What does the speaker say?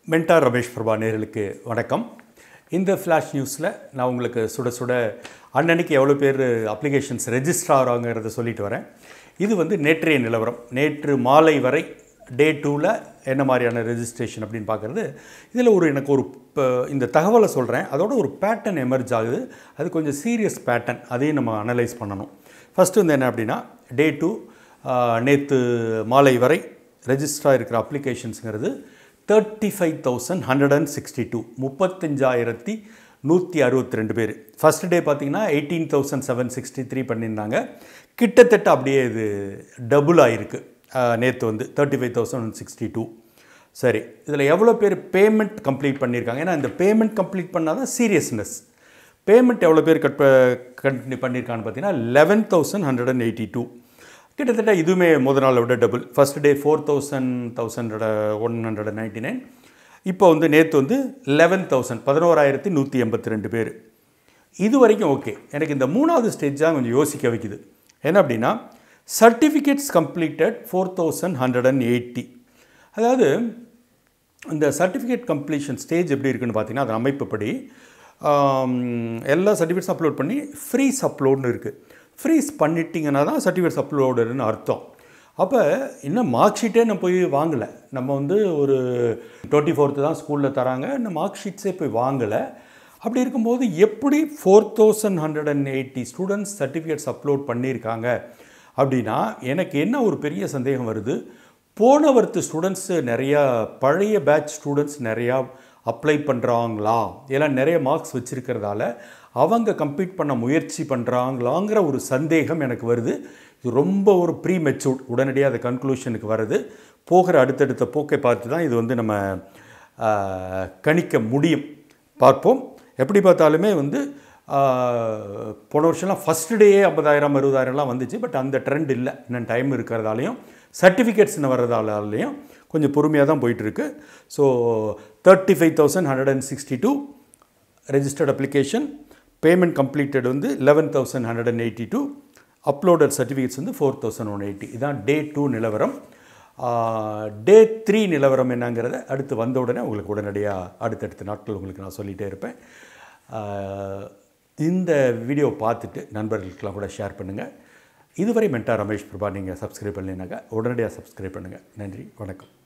mentor Ramesh Prabha நேர்களுக்கு வணக்கம் இந்த ஃப்ளாஷ் நியூஸில் நான் உங்களுக்கு சுட சுட அன்னன்னைக்கு எவ்வளோ பேர் அப்ளிகேஷன்ஸ் ரெஜிஸ்டர் ஆகிறாங்கிறத சொல்லிட்டு வரேன் இது வந்து நேற்றைய நிலவரம் நேற்று மாலை வரை டே டூவில் என்ன மாதிரியான ரெஜிஸ்ட்ரேஷன் அப்படின்னு பார்க்குறது இதில் ஒரு எனக்கு ஒரு இப்போ இந்த தகவலை சொல்கிறேன் அதோட ஒரு பேட்டர்ன் எமர்ஜ் ஆகுது அது கொஞ்சம் சீரியஸ் பேட்டர்ன் அதையும் நம்ம அனலைஸ் பண்ணணும் ஃபஸ்ட்டு வந்து என்ன அப்படின்னா டே டூ நேற்று மாலை வரை ரெஜிஸ்டராக இருக்கிற அப்ளிகேஷன்ஸுங்கிறது thirty five thousand hundred and sixty two முப்பத்தஞ்சாயிரத்தி நூற்றி அறுபத்தி ரெண்டு பேர் ஃபஸ்ட் டே பார்த்தீங்கன்னா eighteen thousand seven sixty three பண்ணியிருந்தாங்க கிட்டத்தட்ட அப்படியே இது டபுள் ஆகிருக்கு நேற்று வந்து thirty five thousand sixty two சரி இதில் எவ்வளோ பேர் பேமெண்ட் கம்ப்ளீட் பண்ணியிருக்காங்க ஏன்னா இந்த பேமெண்ட் கம்ப்ளீட் பண்ணால் தான் சீரியஸ்னஸ் பேமெண்ட் எவ்வளோ பேர் கட் கண்டினியூ பண்ணியிருக்கான்னு பார்த்தீங்கன்னா eleven thousand hundred and eighty two கிட்டத்தட்ட இதுவுமே முத நாளை விட double first day four thousand thousand one hundred ninety nine இப்போ வந்து நேற்று வந்து லெவன் தௌசண்ட் பதினோராயிரத்தி நூற்றி எண்பத்தி ரெண்டு பேர் இது வரைக்கும் ஓகே எனக்கு இந்த மூணாவது ஸ்டேஜ் தான் கொஞ்சம் யோசிக்க வைக்குது என்ன அப்படின்னா certificates completed four thousand hundred and eighty அதாவது இந்த சர்டிஃபிகேட் கம்ப்ளீஷன் ஸ்டேஜ் எப்படி இருக்குன்னு பார்த்தீங்கன்னா அது அமைப்புப்படி ஆம், எல்லா சர்டிஃபிகேட்ஸ் அப்லோட் பண்ணி ஃப்ரீஸ் அப்லோட்னு இருக்குது ஃப்ரீஸ் பண்ணிட்டீங்கன்னா தான் சர்டிஃபிகேட்ஸ் அப்லோடுன்னு அர்த்தம் அப்போ இன்னும் மார்க் ஷீட்டே நான் போய் வாங்கலை நம்ம வந்து ஒரு டுவெண்ட்டி ஃபோர்த்து தான் ஸ்கூலில் தராங்க இன்னும் மார்க் ஷீட்ஸே போய் வாங்கலை அப்படி இருக்கும்போது எப்படி four thousand hundred and eighty students certificates upload பண்ணியிருக்காங்க அப்படின்னா எனக்கு என்ன ஒரு பெரிய சந்தேகம் வருது போன வருத்து ஸ்டூடெண்ட்ஸு நிறையா பழைய பேட்ச் ஸ்டூடெண்ட்ஸ் நிறையா அப்ளை பண்ணுறாங்களா எல்லாம் நிறைய மார்க்ஸ் வச்சுருக்கிறதால அவங்க கம்ப்ளீட் பண்ண முயற்சி பண்ணுறாங்களாங்கிற ஒரு சந்தேகம் எனக்கு வருது இது ரொம்ப ஒரு ப்ரீ மெச்சூர்ட் உடனடியாக அந்த கன்க்ளூஷனுக்கு வருது போகிற அடுத்தடுத்த போக்கை பார்த்து தான் இது வந்து நம்ம ஆஹ், கணிக்க முடியும் பார்ப்போம் எப்படி பார்த்தாலுமே வந்து ஆஹ், போன வருஷம்லாம் ஃபஸ்ட் டேயே ஐம்பதாயிரம் அறுபதாயிரம்லாம் வந்துச்சு பட் அந்த ட்ரெண்ட் இல்லை இன்னும் டைம் இருக்கிறதாலையும் சர்டிஃபிகேட்ஸ்னு வர்றதாலையும் கொஞ்சம் பொறுமையாக தான் போயிட்டுருக்கு so thirty five thousand hundred and sixty two registered application payment completed வந்து eleven thousand hundred and eighty two uploaded certificates வந்து ஃபோர் தௌசண்ட் ஒன் எயிட்டி இதான் டே டூ நிலவரம் டே த்ரீ நிலவரம் என்னங்கிறத அடுத்து வந்த உடனே உங்களுக்கு உடனடியாக அடுத்தடுத்த நாட்கள் உங்களுக்கு நான் சொல்லிகிட்டே இருப்பேன் ஆஹ், இந்த வீடியோ பார்த்துட்டு நண்பர்களுக்கெல்லாம் கூட ஷேர் பண்ணுங்கள் இதுவரை மென்டா ரமேஷ் பிரபா நீங்கள் சப்ஸ்கிரைப் பண்ணலைனாக்கா உடனடியாக சப்ஸ்கிரைப் பண்ணுங்கள் நன்றி வணக்கம்